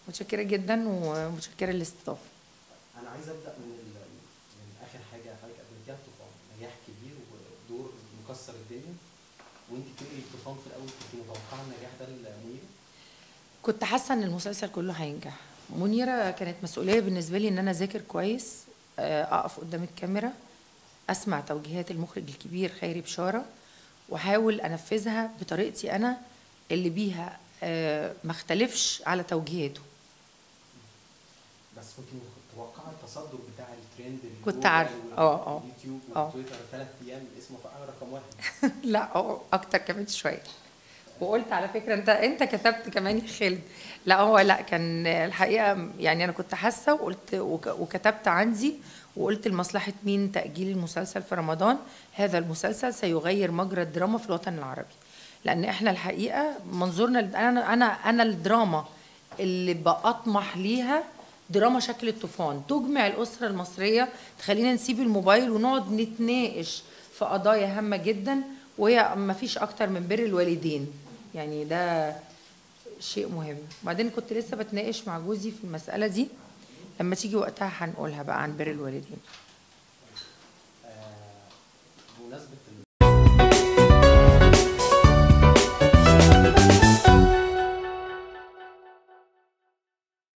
متشكره جدا ومتشكره للاستضافه انا عايز ابدا من ال... من اخر حاجه حضرتك قدمتيها الطوفان نجاح كبير ودور مكسر الدنيا وانت بتقري الطوفان في الاول كنت متوقعه النجاح ده لمنيره كنت حاسه ان المسلسل كله هينجح منيره كانت مسؤوليه بالنسبه لي ان انا اذاكر كويس آه، اقف قدام الكاميرا اسمع توجيهات المخرج الكبير خيري بشاره واحاول انفذها بطريقتي انا اللي بيها آه، ما اختلفش على توجيهاته بس كنت متوقعه التصدر بتاع الترند كنت الجوجل عارفة. اه، اه. واليوتيوب اه. والتويتر ثلاث ايام اسمه بقى رقم واحد لا اه اكتر كمان شويه وقلت على فكره انت انت كتبت كمان يا خالد لا هو لا كان الحقيقه يعني انا كنت حاسه وقلت وك- وكتبت عندي وقلت لمصلحه مين تاجيل المسلسل في رمضان هذا المسلسل سيغير مجرى الدراما في الوطن العربي لان احنا الحقيقه منظورنا انا انا انا الدراما اللي بأطمح ليها دراما شكل الطوفان تجمع الأسرة المصرية تخلينا نسيب الموبايل ونقعد نتناقش في قضايا هامة جدا وهي ما فيش أكتر من بر الوالدين يعني ده شيء مهم وبعدين كنت لسه بتناقش مع جوزي في المسألة دي لما تيجي وقتها هنقولها بقى عن بر الوالدين آه، بمناسبه